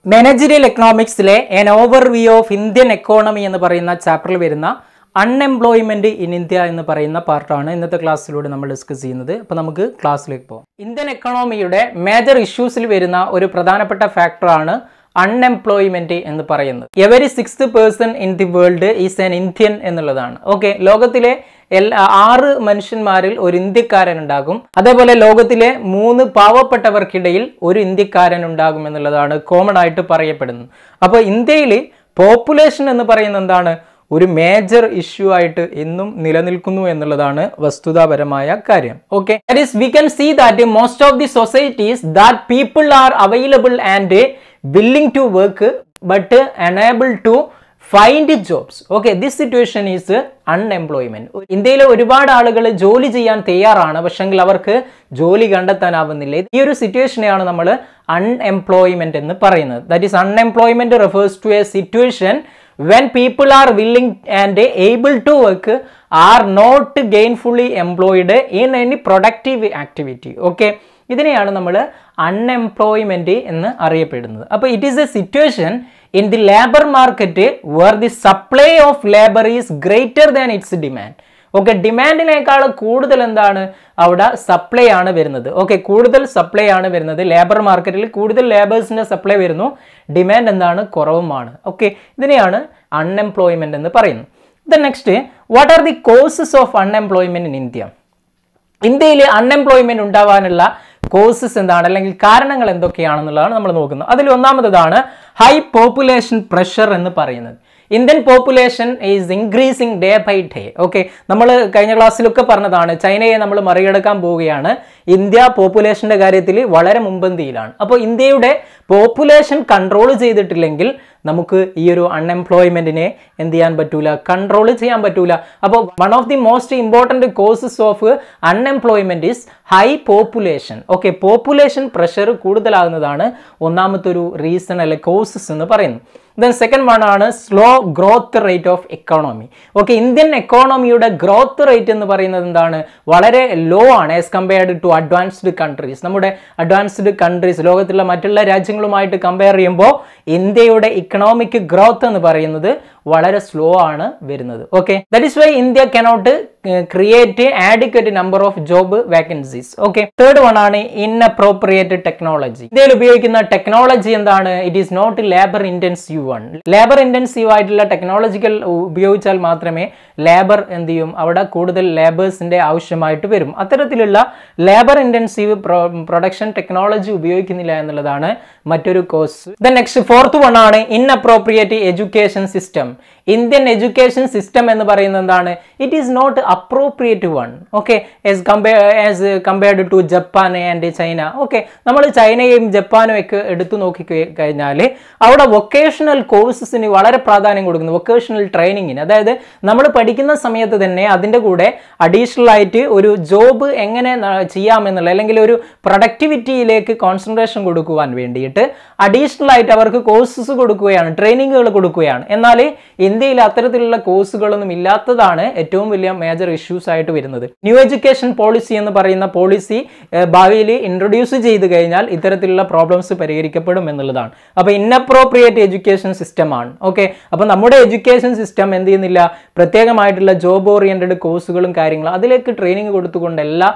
managerial എക്കണോമിക്സിലെ an overview of Indian economy എന്ന് പറയുന്ന ചാപ്റ്ററിൽ വരുന്ന അൺഎംപ്ലോയ്മെന്റ് ഇൻ ഇന്ത്യ എന്ന് പറയുന്ന പാർട്ടാണ് ഇന്നത്തെ ക്ലാസ്സിലൂടെ നമ്മൾ ഡിസ്കസ് ചെയ്യുന്നത് അപ്പോൾ നമുക്ക് ക്ലാസ്സിലേക്ക് പോകാം ഇന്ത്യൻ എക്കണോമിയുടെ മേജർ ഇഷ്യൂസിൽ വരുന്ന ഒരു പ്രധാനപ്പെട്ട ഫാക്ടറാണ് അൺഎംപ്ലോയ്മെന്റ് എന്ന് പറയുന്നത് every sixth person in the world is an Indian എന്നുള്ളതാണ് ഓക്കെ ലോകത്തിലെ എല്ലാ ആറ് മനുഷ്യന്മാരിൽ ഒരു ഇന്ത്യക്കാരൻ ഉണ്ടാകും അതേപോലെ ലോകത്തിലെ മൂന്ന് പാവപ്പെട്ടവർക്കിടയിൽ ഒരു ഇന്ത്യക്കാരൻ ഉണ്ടാകും എന്നുള്ളതാണ് കോമൺ ആയിട്ട് പറയപ്പെടുന്നത് അപ്പോൾ ഇന്ത്യയിൽ പോപ്പുലേഷൻ എന്ന് പറയുന്നത് എന്താണ് ഒരു മേജർ ഇഷ്യൂ ആയിട്ട് എന്നും നിലനിൽക്കുന്നു എന്നുള്ളതാണ് വസ്തുതാപരമായ കാര്യം okay that is we can see that most of the societies that people are available and willing to work but unable to find jobs okay this situation is unemployment ഇന്ത്യയിലെ ഒരുപാട് ആളുകൾ ജോലി ചെയ്യാൻ തയ്യാറാണ് പക്ഷെങ്കിൽ അവർക്ക് ജോലി കണ്ടെത്താനാവുന്നില്ല ഈ ഒരു സിറ്റുവേഷനെയാണ് നമ്മൾ അൺഎംപ്ലോയ്മെന്റ് എന്ന് പറയുന്നത് that is unemployment refers to a situation when people are willing and able to work are not gainfully employed in any productive activity okay ഇതിനെയാണ് നമ്മൾ അൺഎംപ്ലോയ്മെന്റ് എന്ന് അറിയപ്പെടുന്നത് അപ്പോൾ it is a situation in the labour market where the supply of labour is greater than its demand okay ഡിമാൻഡിനേക്കാൾ കൂടുതൽ എന്താണ് അവിടെ supply ആണ് വരുന്നത് ഓക്കെ കൂടുതൽ സപ്ലൈ ആണ് വരുന്നത് ലേബർ മാർക്കറ്റിൽ കൂടുതൽ ലേബേഴ്സിൻ്റെ സപ്ലൈ വരുന്നു ഡിമാൻഡ് എന്താണ് കുറവുമാണ് ഓക്കെ ഇതിനെയാണ് അൺഎംപ്ലോയ്മെന്റ് എന്ന് പറയുന്നത് the next what are the causes of unemployment in India ഇന്ത്യയിൽ അൺഎംപ്ലോയ്മെന്റ് ഉണ്ടാവാനുള്ള കോസസ് എന്താണ് അല്ലെങ്കിൽ കാരണങ്ങൾ എന്തൊക്കെയാണെന്നുള്ളതാണ് നമ്മൾ നോക്കുന്നത് അതിൽ ഒന്നാമതാണ് ഹൈ പോപ്പുലേഷൻ പ്രഷർ എന്ന് പറയുന്നത് Indian population is increasing day by day okay നമ്മൾ കഴിഞ്ഞ ക്ലാസ്സിലൊക്കെ പറഞ്ഞതാണ് ചൈനയെ നമ്മൾ മറികടക്കാൻ പോവുകയാണ് ഇന്ത്യ പോപ്പുലേഷൻ്റെ കാര്യത്തിൽ വളരെ മുമ്പന്തിയിലാണ് അപ്പോൾ ഇന്ത്യയുടെ പോപ്പുലേഷൻ കൺട്രോൾ ചെയ്തിട്ടില്ലെങ്കിൽ നമുക്ക് ഈ ഒരു അൺഎംപ്ലോയ്മെന്റിനെ എന്ത് ചെയ്യാൻ പറ്റൂല കൺട്രോൾ ചെയ്യാൻ പറ്റൂല അപ്പോൾ one of the most important causes of unemployment is high population okay population pressure കൂടുതലാകുന്നതാണ് ഒന്നാമത്തെ ഒരു റീസൺ അല്ലെ കോസസ് എന്ന് പറയുന്നത് ദെൻ സെക്കൻഡ് വൺ ആണ് slow growth rate of economy okay Indian എക്കോണമിയുടെ ഗ്രോത്ത് റേറ്റ് എന്ന് പറയുന്നത് എന്താണ് വളരെ ലോ ആണ് as compared to advanced countries നമ്മുടെ അഡ്വാൻസ്ഡ് കൺട്രീസ് ലോകത്തുള്ള മറ്റുള്ള രാജ്യങ്ങളുമായിട്ട് കമ്പയർ ചെയ്യുമ്പോൾ ഇന്ത്യയുടെ ഇക്കണോമിക് ഗ്രോത്ത് എന്ന് പറയുന്നത് വളരെ സ്ലോ ആണ് വരുന്നത് okay that is why India cannot create adequate number of job vacancies okay third one ആണ് ഇൻഅപ്രോപ്രിയേറ്റ് ടെക്നോളജി ഇന്ത്യയിൽ ഉപയോഗിക്കുന്ന ടെക്നോളജി എന്താണ് it is not labour intensive one labour intensive ആയിട്ടുള്ള ടെക്നോളജിക്കൽ ഉപയോഗിച്ചാൽ മാത്രമേ ലേബർ എന്ത് ചെയ്യും അവിടെ കൂടുതൽ ലേബേഴ്സിന്റെ ആവശ്യമായിട്ട് വരും അത്തരത്തിലുള്ള ലേബർ ഇൻറ്റൻസീവ് പ്രൊഡക്ഷൻ ടെക്നോളജി ഉപയോഗിക്കുന്നില്ല എന്നുള്ളതാണ് മറ്റൊരു cause the next fourth one ആണ് inappropriate education system Indian education system എന്ന് പറയുന്നത് എന്താണ് it is not appropriate one okay as compare as compared to Japan and China okay നമ്മൾ ചൈനയും ജപ്പാനും ഒക്കെ എടുത്തു നോക്കി കഴിഞ്ഞാൽ അവിടെ വൊക്കേഷണൽ കോഴ്സസിന് വളരെ പ്രാധാന്യം കൊടുക്കുന്നു വൊക്കേഷണൽ ട്രെയിനിങ്ങിന് അതായത് നമ്മൾ പഠിക്കുന്ന സമയത്ത് തന്നെ അതിൻ്റെ കൂടെ അഡീഷണൽ ആയിട്ട് ഒരു ജോബ് എങ്ങനെ ചെയ്യാമെന്നുള്ള അല്ലെങ്കിൽ ഒരു പ്രൊഡക്ടിവിറ്റിയിലേക്ക് കോൺസെൻട്രേഷൻ കൊടുക്കുവാൻ വേണ്ടിയിട്ട് അഡീഷണൽ ആയിട്ട് അവർക്ക് കോഴ്സസ് കൊടുക്കുകയാണ് ട്രെയിനിങ്ങുകൾ കൊടുക്കുകയാണ് എന്നാൽ ഇന്ത്യയിൽ അത്തരത്തിലുള്ള കോഴ്സുകളൊന്നും ഇല്ലാത്തതാണ് ഏറ്റവും വലിയ മേജർ ഇഷ്യൂസ് ആയിട്ട് വരുന്നത് ന്യൂ എഡ്യൂക്കേഷൻ പോളിസി എന്ന് പറയുന്ന പോളിസി ഭാവിയിൽ ഇൻട്രൊഡ്യൂസ് ചെയ്ത് കഴിഞ്ഞാൽ ഇത്തരത്തിലുള്ള പ്രോബ്ലംസ് പരിഹരിക്കപ്പെടും എന്നുള്ളതാണ് അപ്പോൾ ഇന്നപ്രോപ്രിയേറ്റ് എഡ്യൂക്കേഷൻ സിസ്റ്റമാണ് ഓക്കെ അപ്പോൾ നമ്മുടെ എഡ്യൂക്കേഷൻ സിസ്റ്റം എന്ത് ചെയ്യുന്നില്ല പ്രത്യേകമായിട്ടുള്ള ജോബ് ഓറിയൻറ്റഡ് കോഴ്സുകളും കാര്യങ്ങളും അതിലേക്ക് ട്രെയിനിങ് കൊടുത്തുകൊണ്ട് എല്ലാ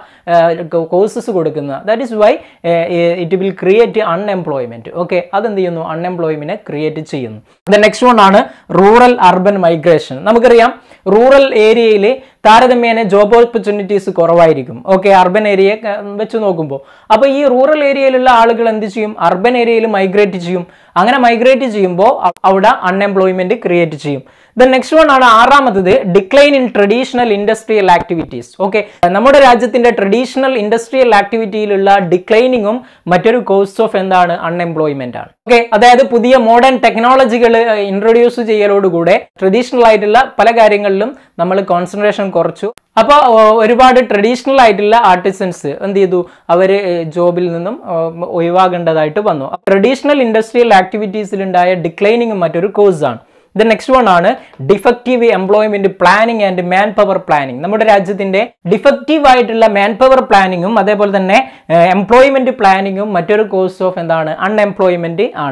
കോഴ്സസ് കൊടുക്കുന്നത് that is why it will create unemployment okay അതെന്ത് ചെയ്യുന്നു അൺഎംപ്ലോയ്മെന്റിനെ ക്രിയേറ്റ് ചെയ്യുന്നു ദ നെക്സ്റ്റ് വൺ ആണ് റൂറൽ അർബൻ മൈഗ്രേഷൻ നമുക്കറിയാം റൂറൽ ഏരിയയിൽ താരതമ്യേന ജോബ് ഓപ്പർച്യൂണിറ്റീസ് കുറവായിരിക്കും ഓക്കെ അർബൻ ഏരിയ വെച്ച് നോക്കുമ്പോൾ അപ്പോൾ ഈ റൂറൽ ഏരിയയിലുള്ള ആളുകൾ എന്ത് ചെയ്യും അർബൻ ഏരിയയിൽ മൈഗ്രേറ്റ് ചെയ്യും അങ്ങനെ മൈഗ്രേറ്റ് ചെയ്യുമ്പോൾ അവിടെ അൺഎംപ്ലോയ്മെന്റ് ക്രിയേറ്റ് ചെയ്യും ദ നെക്സ്റ്റ് വൺ ആണ് ആറാമത്തത് decline in traditional industrial activities okay നമ്മുടെ രാജ്യത്തിന്റെ ട്രഡീഷണൽ ഇൻഡസ്ട്രിയൽ ആക്ടിവിറ്റിയിലുള്ള ഡിക്ലൈനിങ്ങും മറ്റൊരു കോഴ്സ് ഓഫ് എന്താണ് അൺഎംപ്ലോയ്മെന്റ് ആണ് ഓക്കെ അതായത് പുതിയ മോഡേൺ ടെക്നോളജികൾ ഇൻട്രൊഡ്യൂസ് ചെയ്യലോടുകൂടെ ട്രഡീഷണൽ ആയിട്ടുള്ള പല കാര്യങ്ങളിലും നമ്മൾ കോൺസെൻട്രേഷൻ കുറച്ചു അപ്പോൾ ഒരുപാട് ട്രഡീഷണൽ ആയിട്ടുള്ള ആർട്ടിസൻസ് എന്ത് ചെയ്തു അവർ ജോബിൽ നിന്നും ഒഴിവാകേണ്ടതായിട്ട് വന്നു ട്രഡീഷണൽ ഇൻഡസ്ട്രിയൽ ആക്ടിവിറ്റീസിലുണ്ടായ ഡിക്ലൈനിങ് മറ്റൊരു കോഴ്സാണ് ദ നെക്സ്റ്റ് വൺ ആണ് defective employment planning and man power planning നമ്മുടെ രാജ്യത്തിന്റെ ഡിഫക്റ്റീവ് ആയിട്ടുള്ള മാൻ പവർ പ്ലാനിങ്ങും അതേപോലെ തന്നെ എംപ്ലോയ്മെന്റ് പ്ലാനിങ്ങും മറ്റൊരു കോഴ്സ് ഓഫ് എന്താണ് അൺഎംപ്ലോയ്മെന്റ് ആണ്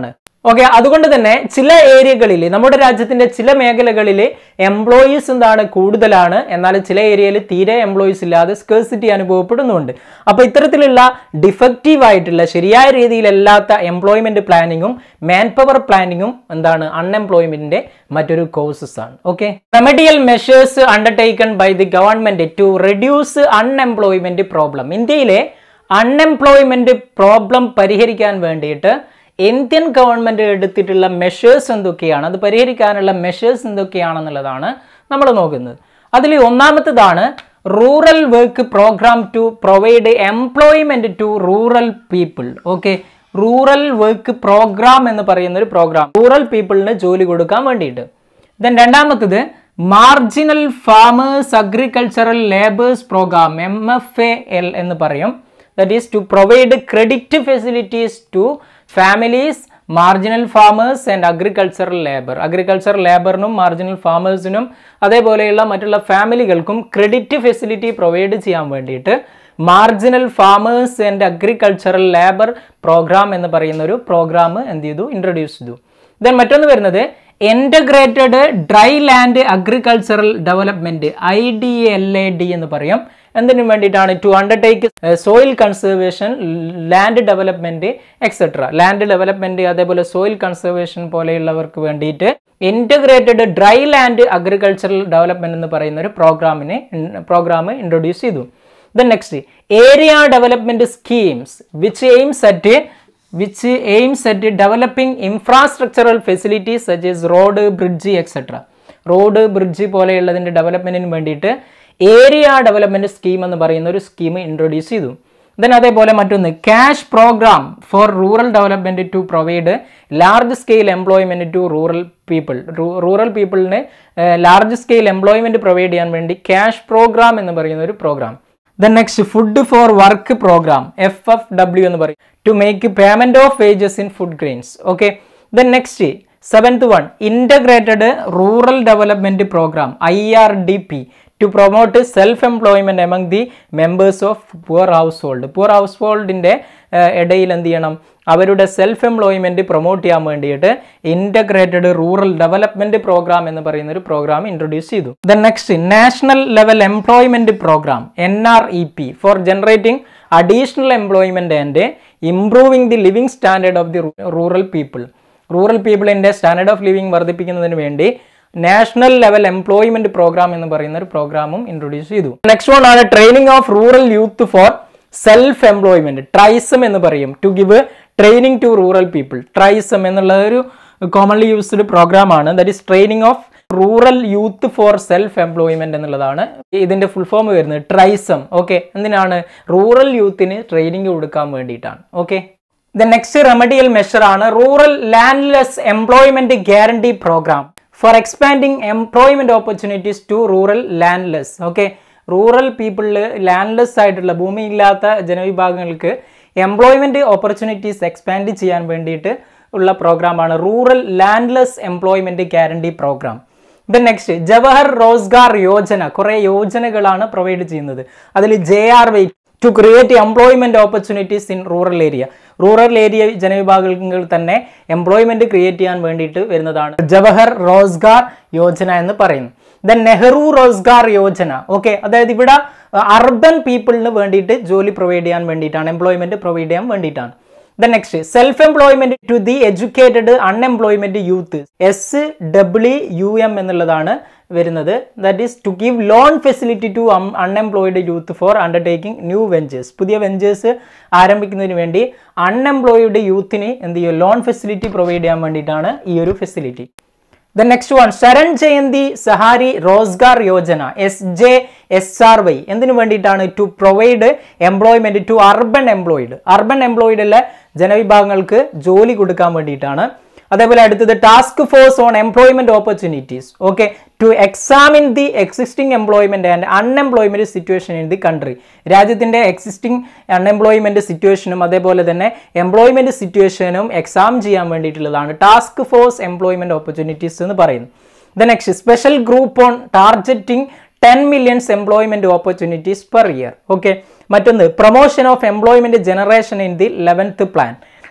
ഓക്കെ അതുകൊണ്ട് തന്നെ ചില ഏരിയകളിൽ നമ്മുടെ രാജ്യത്തിന്റെ ചില മേഖലകളിൽ എംപ്ലോയീസ് എന്താണ് കൂടുതലാണ് എന്നാൽ ചില ഏരിയയിൽ തീരെ എംപ്ലോയീസ് ഇല്ലാതെ സ്കേഴ്സിറ്റി അനുഭവപ്പെടുന്നുണ്ട് അപ്പോൾ ഇത്തരത്തിലുള്ള ഡിഫക്റ്റീവ് ആയിട്ടുള്ള ശരിയായ രീതിയിലല്ലാത്ത എംപ്ലോയ്മെന്റ് പ്ലാനിങ്ങും മാൻ പവർ പ്ലാനിങ്ങും എന്താണ് അൺഎംപ്ലോയ്മെന്റിന്റെ മറ്റൊരു കോഴ്സസ് ആണ് okay remedial measures undertaken by the government to reduce unemployment problem ഇന്ത്യയിലെ അൺഎംപ്ലോയ്മെന്റ് പ്രോബ്ലം പരിഹരിക്കാൻ വേണ്ടിയിട്ട് ഇന്ത്യൻ ഗവൺമെന്റ് എടുത്തിട്ടുള്ള മെഷേഴ്സ് എന്തൊക്കെയാണ് അത് പരിഹരിക്കാനുള്ള മെഷേഴ്സ് എന്തൊക്കെയാണെന്നുള്ളതാണ് നമ്മൾ നോക്കുന്നത് അതിൽ ഒന്നാമത്തതാണ് rural work programme to provide employment to rural people okay rural work programme എന്ന് പറയുന്ന ഒരു പ്രോഗ്രാം റൂറൽ പീപ്പിളിന് ജോലി കൊടുക്കാൻ വേണ്ടിയിട്ട് ദെൻ രണ്ടാമത്തത് marginal farmers agricultural labours programme M F A L എന്ന് പറയും that is to provide credit facilities to families marginal farmers and agricultural labour agricultural ലേബറിനും മാർജിനൽ ഫാമേഴ്സിനും അതേപോലെയുള്ള മറ്റുള്ള ഫാമിലികൾക്കും ക്രെഡിറ്റ് ഫെസിലിറ്റി പ്രൊവൈഡ് ചെയ്യാൻ വേണ്ടിയിട്ട് marginal farmers and agricultural labour programme എന്ന് പറയുന്ന ഒരു പ്രോഗ്രാം എന്ത് ചെയ്തു ഇൻട്രൊഡ്യൂസ് ചെയ്തു ദെൻ മറ്റൊന്ന് വരുന്നത് integrated dry land agricultural development I D L A D എന്ന് പറയും എന്തിനു വേണ്ടിയിട്ടാണ് to undertake soil conservation land development etcetera land development അതേപോലെ സോയിൽ കൺസർവേഷൻ പോലെയുള്ളവർക്ക് വേണ്ടിയിട്ട് integrated dry land agricultural development എന്ന് പറയുന്ന ഒരു പ്രോഗ്രാമിനെ പ്രോഗ്രാം ഇൻട്രൊഡ്യൂസ് ചെയ്തു then next area development schemes which aims at which aims at developing infrastructural facilities such as road bridge etcetera road bridge പോലെയുള്ളതിൻ്റെ ഡെവലപ്മെന്റിന് വേണ്ടിയിട്ട് ഏരിയ ഡെവലപ്മെന്റ് സ്കീം എന്ന് പറയുന്ന ഒരു സ്കീം ഇൻട്രൊഡ്യൂസ് ചെയ്തു ദെൻ അതേപോലെ മറ്റൊന്ന് cash programme for rural development to provide large scale employment to rural people rural പീപ്പിളിന് ലാർജ് സ്കെയിൽ എംപ്ലോയ്മെന്റ് പ്രൊവൈഡ് ചെയ്യാൻ വേണ്ടി ക്യാഷ് പ്രോഗ്രാം എന്ന് പറയുന്ന ഒരു programme then next food for work programme F F W എന്ന് പറയും to make payment of wages in food grains okay then next seventh one integrated rural development programme I R D P to promote self employment among the members of poor household poor house ഹോൾഡിൻ്റെ ഇടയിൽ എന്ത് ചെയ്യണം അവരുടെ self employment promote ചെയ്യാൻ വേണ്ടിയിട്ട് integrated rural development programme എന്ന് പറയുന്ന ഒരു പ്രോഗ്രാം ഇൻട്രൊഡ്യൂസ് ചെയ്തു then next national level employment programme N R E P for generating additional employment and improving the living standard of the rural people rural പീപ്പിളിൻ്റെ standard of living വർദ്ധിപ്പിക്കുന്നതിന് വേണ്ടി national level employment programme എന്ന് പറയുന്ന ഒരു പ്രോഗ്രാമും introduce ചെയ്തു next one ആണ് training of rural youth for self employment TRYSEM എന്ന് പറയും to give training to rural people TRYSEM എന്നുള്ള ഒരു കോമൺലി യൂസ്ഡ് പ്രോഗ്രാം ആണ് that is training of rural youth for self employment എന്നുള്ളതാണ് ഇതിന്റെ ഫുൾ ഫോം വരുന്നത് TRYSEM okay എന്തിനാണ് rural യൂത്തിന് ട്രെയിനിങ് കൊടുക്കാൻ വേണ്ടിയിട്ടാണ് okay the next remedial measure ആണ് rural landless employment guarantee programme for expanding employment opportunities to rural landless okay rural പീപ്പിളിൽ landless ആയിട്ടുള്ള ഭൂമിയില്ലാത്ത ജനവിഭാഗങ്ങൾക്ക് എംപ്ലോയ്മെന്റ് ഓപ്പർച്യൂണിറ്റീസ് എക്സ്പാൻഡ് ചെയ്യാൻ വേണ്ടിയിട്ട് ഉള്ള പ്രോഗ്രാമാണ് rural landless employment guarantee programme then next Jawahar Rozgar Yojana കുറേ യോജനകളാണ് പ്രൊവൈഡ് ചെയ്യുന്നത് അതിൽ J R Y to create employment opportunities in rural area rural area ജനവിഭാഗങ്ങൾ തന്നെ എംപ്ലോയ്മെന്റ് ക്രിയേറ്റ് ചെയ്യാൻ വേണ്ടിയിട്ട് വരുന്നതാണ് ജവഹർ റോസ്ഗാർ യോജന എന്ന് പറയുന്നു ദെൻ നെഹ്റു റോസ്ഗാർ യോജന ഓക്കെ അതായത് ഇവിടെ അർബൻ പീപ്പിളിന് വേണ്ടിയിട്ട് ജോലി പ്രൊവൈഡ് ചെയ്യാൻ വേണ്ടിയിട്ടാണ് എംപ്ലോയ്മെന്റ് പ്രൊവൈഡ് ചെയ്യാൻ വേണ്ടിയിട്ടാണ് the next self employment to the educated unemployment youth S W U M എന്നുള്ളതാണ് വരുന്നത് that is to give loan facility to unemployed youth for undertaking new ventures പുതിയ വെഞ്ചേഴ്സ് ആരംഭിക്കുന്നതിന് വേണ്ടി അൺഎംപ്ലോയിഡ് യൂത്തിന് എന്ത് ചെയ്യും ലോൺ ഫെസിലിറ്റി പ്രൊവൈഡ് ചെയ്യാൻ വേണ്ടിയിട്ടാണ് ഈ ഒരു facility the next one Swarna Jayanti Shahari Rozgar Yojana S J S R Y എന്തിനു വേണ്ടിയിട്ടാണ് to provide employment to urban employed urban എംപ്ലോയിഡുള്ള ജനവിഭാഗങ്ങൾക്ക് ജോലി കൊടുക്കാൻ വേണ്ടിയിട്ടാണ് അതേപോലെ അടുത്തത് task force on employment opportunities okay to examine the existing employment and unemployment situation in the country രാജ്യത്തിന്റെ എക്സിസ്റ്റിംഗ് അൺഎംപ്ലോയ്മെന്റ് സിറ്റുവേഷനും അതേപോലെ തന്നെ എംപ്ലോയ്മെന്റ് സിറ്റുവേഷനും എക്സാം ചെയ്യാൻ വേണ്ടിയിട്ടുള്ളതാണ് ടാസ്ക് ഫോഴ്സ് എംപ്ലോയ്മെന്റ് ഓപ്പർച്യൂണിറ്റീസ് എന്ന് പറയുന്നത് the next special group on targeting ten millions employment opportunities per year okay മറ്റൊന്ന് promotion of employment generation in the eleventh plan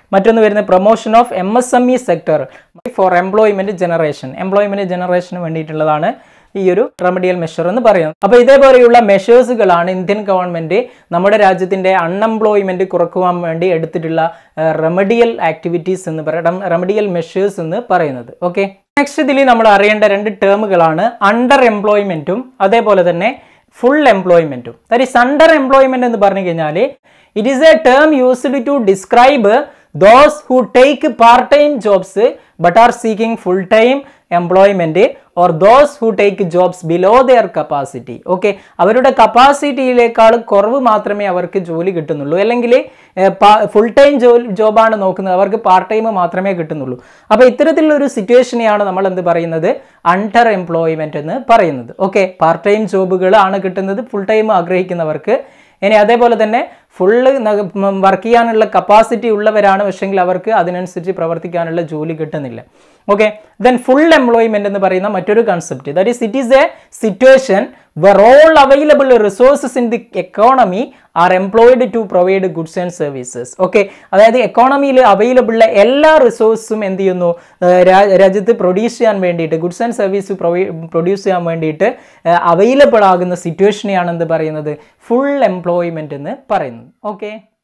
മറ്റൊന്ന് വരുന്നത് promotion of M S M E sector for employment generation employment ജനറേഷന് വേണ്ടിയിട്ടുള്ളതാണ് ഈ ഒരു remedial measure എന്ന് പറയുന്നത് അപ്പോൾ ഇതേപോലെയുള്ള മെഷേഴ്സുകളാണ് ഇന്ത്യൻ ഗവൺമെന്റ് നമ്മുടെ രാജ്യത്തിന്റെ അൺഎംപ്ലോയ്മെന്റ് കുറക്കുവാൻ വേണ്ടി എടുത്തിട്ടുള്ള റെമഡിയൽ ആക്ടിവിറ്റീസ് എന്ന് പറയാം റെമഡിയൽ മെഷേഴ്സ് എന്ന് പറയുന്നത് ഓക്കെ നെക്സ്റ്റ് ഇതിൽ നമ്മൾ അറിയേണ്ട രണ്ട് ടേമുകളാണ് അണ്ടർ എംപ്ലോയ്മെന്റും അതേപോലെ തന്നെ ഫുൾ എംപ്ലോയ്മെന്റും ദാറ്റ് ഈസ് അണ്ടർ എംപ്ലോയ്മെന്റ് എന്ന് പറഞ്ഞു കഴിഞ്ഞാൽ it is a term used to describe those who take part time jobs but are seeking full time employment or those who take jobs below their capacity okay അവരുടെ കപ്പാസിറ്റിയിലേക്കാൾ കുറവ് മാത്രമേ അവർക്ക് ജോലി കിട്ടുന്നുള്ളൂ അല്ലെങ്കിൽ ഫുൾ ടൈം ജോലി ജോബാണ് നോക്കുന്നത് അവർക്ക് പാർട്ട് ടൈം മാത്രമേ കിട്ടുന്നുള്ളൂ അപ്പോൾ ഇത്തരത്തിലുള്ള ഒരു സിറ്റുവേഷനെയാണ് നമ്മൾ എന്ത് പറയുന്നത് അണ്ടർ എംപ്ലോയ്മെന്റ് എന്ന് പറയുന്നത് ഓക്കെ പാർട്ട് ടൈം ജോബുകൾ ആണ് കിട്ടുന്നത് ഫുൾ ടൈം ആഗ്രഹിക്കുന്നവർക്ക് ഇനി അതേപോലെ തന്നെ ഫുള്ള് വർക്ക് ചെയ്യാനുള്ള കപ്പാസിറ്റി ഉള്ളവരാണ് പക്ഷെങ്കിൽ അവർക്ക് അതിനനുസരിച്ച് പ്രവർത്തിക്കാനുള്ള ജോലി കിട്ടുന്നില്ല ഓക്കെ ദെൻ ഫുൾ എംപ്ലോയ്മെന്റ് എന്ന് പറയുന്ന മറ്റൊരു concept that is it is a situation where all available resources in the economy are employed to provide goods and services okay അതായത് എക്കോണമിയിൽ അവൈലബിൾ ഉള്ള എല്ലാ റിസോഴ്സും എന്ത് ചെയ്യുന്നു ഏർ രാ- രാജ്യത്ത് പ്രൊഡ്യൂസ് ചെയ്യാൻ വേണ്ടിയിട്ട് goods and service provide produce ചെയ്യാൻ വേണ്ടിയിട്ട് അവൈലബിൾ ആകുന്ന സിറ്റുവേഷനെയാണ് എന്ത് പറയുന്നത് ഫുൾ എംപ്ലോയ്മെന്റ് എന്ന് പറയുന്നത് ഓക്കെ